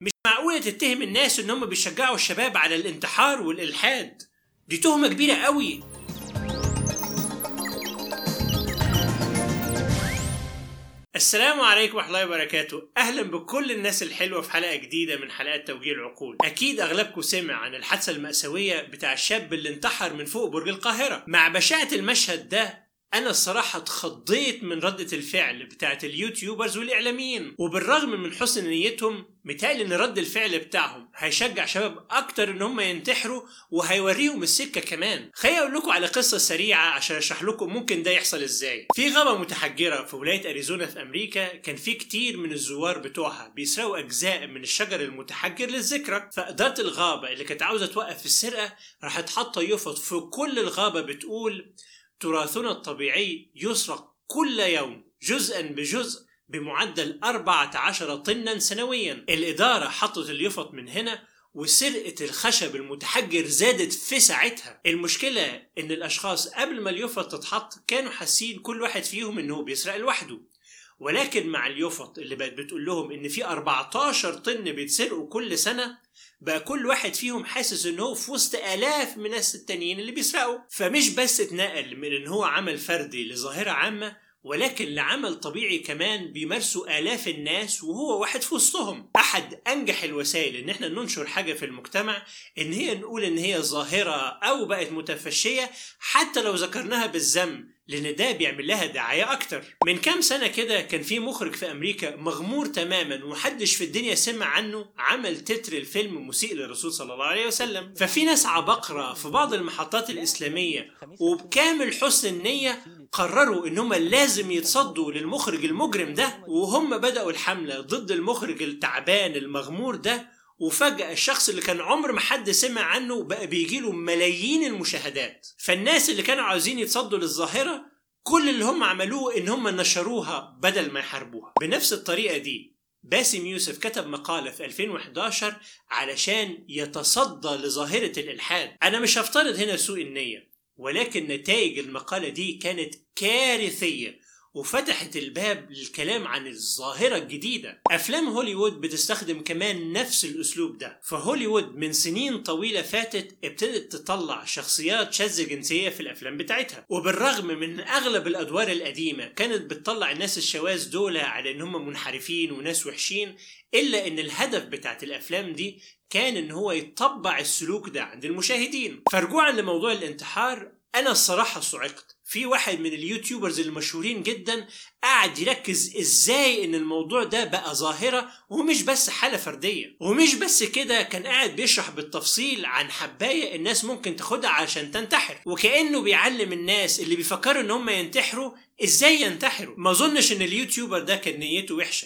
مش معقولة تتهم الناس ان هم بيشجعوا الشباب على الانتحار والإلحاد دي تهمة كبيرة قوي السلام عليكم ورحمة الله وبركاته أهلا بكل الناس الحلوة في حلقة جديدة من حلقات توجيه العقول أكيد أغلبكم سمع عن الحادثة المأساوية بتاع الشاب اللي انتحر من فوق برج القاهرة مع بشاعة المشهد ده انا الصراحه اتخضيت من رده الفعل بتاعت اليوتيوبرز والاعلاميين وبالرغم من حسن نيتهم متهيألي ان رد الفعل بتاعهم هيشجع شباب اكتر ان هم ينتحروا وهيوريهم السكه كمان خليني اقول لكم على قصه سريعه عشان اشرح لكم ممكن ده يحصل ازاي في غابه متحجره في ولايه اريزونا في امريكا كان في كتير من الزوار بتوعها بيسرقوا اجزاء من الشجر المتحجر للذكرى فاداره الغابه اللي كانت عاوزه توقف السرقه راحت حاطه يفط في كل الغابه بتقول تراثنا الطبيعي يسرق كل يوم جزءا بجزء بمعدل 14 طنا سنويا الإدارة حطت اليفط من هنا وسرقة الخشب المتحجر زادت في ساعتها المشكلة إن الأشخاص قبل ما اليفط تتحط كانوا حاسين كل واحد فيهم إنه بيسرق لوحده ولكن مع اليفط اللي بقت بتقول لهم إن في 14 طن بيتسرقوا كل سنة بقى كل واحد فيهم حاسس ان هو في وسط الاف من الناس التانيين اللي بيسرقوا فمش بس اتنقل من ان هو عمل فردي لظاهره عامه ولكن لعمل طبيعي كمان بيمارسوا آلاف الناس وهو واحد في وسطهم أحد أنجح الوسائل إن احنا ننشر حاجة في المجتمع إن هي نقول إن هي ظاهرة أو بقت متفشية حتى لو ذكرناها بالذم لان ده بيعمل لها دعايه اكتر من كام سنه كده كان في مخرج في امريكا مغمور تماما ومحدش في الدنيا سمع عنه عمل تتر الفيلم مسيء للرسول صلى الله عليه وسلم ففي ناس عبقره في بعض المحطات الاسلاميه وبكامل حسن النيه قرروا ان هم لازم يتصدوا للمخرج المجرم ده وهم بداوا الحمله ضد المخرج التعبان المغمور ده وفجأة الشخص اللي كان عمر ما حد سمع عنه بقى بيجيله ملايين المشاهدات فالناس اللي كانوا عاوزين يتصدوا للظاهرة كل اللي هم عملوه ان هم نشروها بدل ما يحاربوها بنفس الطريقة دي باسم يوسف كتب مقالة في 2011 علشان يتصدى لظاهرة الإلحاد أنا مش هفترض هنا سوء النية ولكن نتائج المقالة دي كانت كارثية وفتحت الباب للكلام عن الظاهرة الجديدة أفلام هوليوود بتستخدم كمان نفس الأسلوب ده فهوليوود من سنين طويلة فاتت ابتدت تطلع شخصيات شاذة جنسية في الأفلام بتاعتها وبالرغم من أغلب الأدوار القديمة كانت بتطلع الناس الشواذ دول على إن هم منحرفين وناس وحشين إلا إن الهدف بتاعت الأفلام دي كان إن هو يطبع السلوك ده عند المشاهدين فرجوعا لموضوع الانتحار أنا الصراحة صعقت في واحد من اليوتيوبرز المشهورين جدا قاعد يركز ازاي ان الموضوع ده بقى ظاهرة ومش بس حالة فردية ومش بس كده كان قاعد بيشرح بالتفصيل عن حباية الناس ممكن تاخدها عشان تنتحر وكأنه بيعلم الناس اللي بيفكروا ان هم ينتحروا ازاي ينتحروا ما اظنش ان اليوتيوبر ده كان نيته وحشة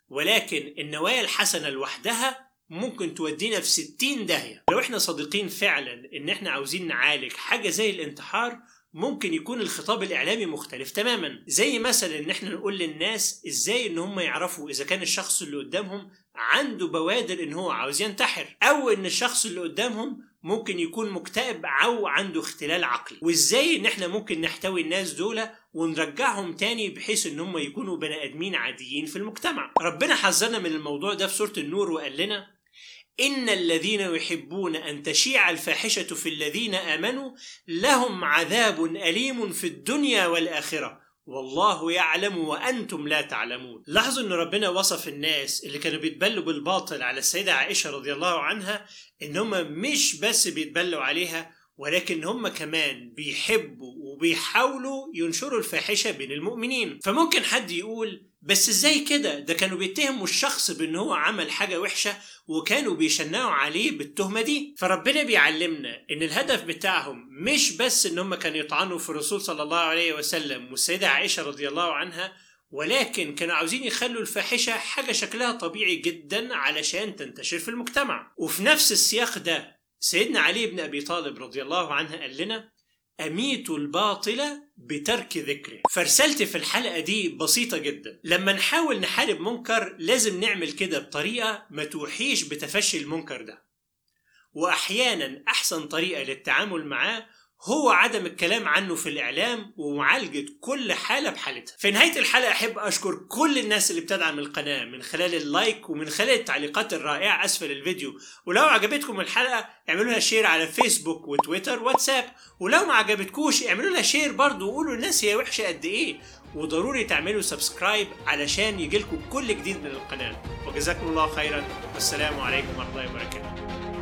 ولكن النوايا الحسنة لوحدها ممكن تودينا في 60 داهية لو احنا صادقين فعلا ان احنا عاوزين نعالج حاجة زي الانتحار ممكن يكون الخطاب الاعلامي مختلف تماما زي مثلا ان احنا نقول للناس ازاي ان هم يعرفوا اذا كان الشخص اللي قدامهم عنده بوادر ان هو عاوز ينتحر او ان الشخص اللي قدامهم ممكن يكون مكتئب او عنده اختلال عقلي وازاي ان احنا ممكن نحتوي الناس دول ونرجعهم تاني بحيث ان هم يكونوا بني ادمين عاديين في المجتمع ربنا حذرنا من الموضوع ده في سوره النور وقال لنا إن الذين يحبون أن تشيع الفاحشة في الذين آمنوا لهم عذاب أليم في الدنيا والآخرة والله يعلم وأنتم لا تعلمون لاحظوا أن ربنا وصف الناس اللي كانوا بيتبلوا بالباطل على السيدة عائشة رضي الله عنها إن هم مش بس بيتبلوا عليها ولكن هم كمان بيحبوا وبيحاولوا ينشروا الفاحشة بين المؤمنين فممكن حد يقول بس ازاي كده ده كانوا بيتهموا الشخص بان هو عمل حاجة وحشة وكانوا بيشنعوا عليه بالتهمة دي فربنا بيعلمنا ان الهدف بتاعهم مش بس ان هم كانوا يطعنوا في الرسول صلى الله عليه وسلم والسيدة عائشة رضي الله عنها ولكن كانوا عاوزين يخلوا الفاحشة حاجة شكلها طبيعي جدا علشان تنتشر في المجتمع وفي نفس السياق ده سيدنا علي بن أبي طالب رضي الله عنه قال لنا أميت الباطل بترك ذكره فرسالتي في الحلقة دي بسيطة جدا لما نحاول نحارب منكر لازم نعمل كده بطريقة ما توحيش بتفشي المنكر ده وأحيانا أحسن طريقة للتعامل معاه هو عدم الكلام عنه في الإعلام ومعالجة كل حالة بحالتها في نهاية الحلقة أحب أشكر كل الناس اللي بتدعم القناة من خلال اللايك ومن خلال التعليقات الرائعة أسفل الفيديو ولو عجبتكم الحلقة اعملوا لها شير على فيسبوك وتويتر واتساب ولو ما عجبتكوش اعملوا لها شير برضه وقولوا للناس هي وحشة قد إيه وضروري تعملوا سبسكرايب علشان يجيلكم كل جديد من القناة وجزاكم الله خيرا والسلام عليكم ورحمة الله وبركاته